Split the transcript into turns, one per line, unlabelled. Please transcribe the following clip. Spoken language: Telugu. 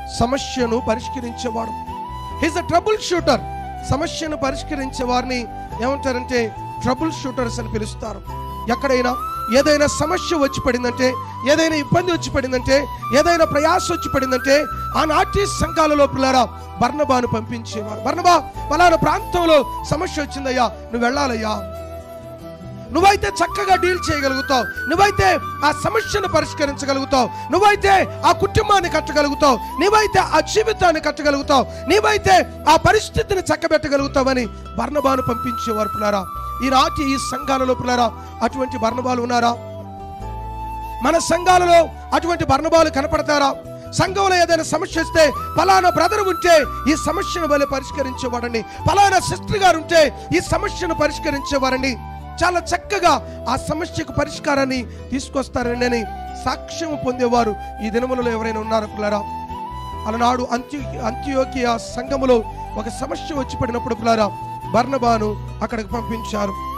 సమస్యను పరిష్కరించేవాడు హిజ్ అ ట్రబుల్ షూటర్ సమస్యను పరిష్కరించే వారిని ఏమంటారంటే ట్రబుల్ షూటర్స్ అని పిలుస్తారు ఎక్కడైనా ఏదైనా సమస్య వచ్చి పడిందంటే ఏదైనా ఇబ్బంది వచ్చి పడిందంటే ఏదైనా ప్రయాస వచ్చి పడిందంటే ఆనాటి సంఘాలలో పిల్లరా బర్ణబాను పంపించేవారు బర్ణబా పలానా ప్రాంతంలో సమస్య వచ్చిందయ్యా నువ్వు వెళ్ళాలయ్యా నువ్వైతే చక్కగా డీల్ చేయగలుగుతావు నువ్వైతే ఆ సమస్యను పరిష్కరించగలుగుతావు నువ్వైతే ఆ కుటుంబాన్ని కట్టగలుగుతావు నువ్వైతే ఆ జీవితాన్ని కట్టగలుగుతావు నీవైతే ఆ పరిస్థితిని చక్కబెట్టగలుగుతావని బర్ణబాను పంపించేవారు పిల్లారా ఈనాటి ఈ సంఘాలలో పిల్లారా అటువంటి బర్ణబాలు ఉన్నారా మన సంఘాలలో అటువంటి బర్ణబాలు కనపడతారా సంఘంలో ఏదైనా సమస్య వస్తే ఫలానా బ్రదర్ ఉంటే ఈ సమస్యను వల్ల పరిష్కరించేవాడండి ఫలానా సిస్టర్ గారు ఉంటే ఈ సమస్యను పరిష్కరించేవారండి చాలా చక్కగా ఆ సమస్యకు పరిష్కారాన్ని తీసుకొస్తారని అని సాక్ష్యం పొందేవారు ఈ దినములలో ఎవరైనా ఉన్నారా పిల్లారా అలనాడు అంత్యో అంత్యోకియ సంఘములో ఒక సమస్య వచ్చి పడినప్పుడు పిల్లారా బర్ణబాను అక్కడికి పంపించారు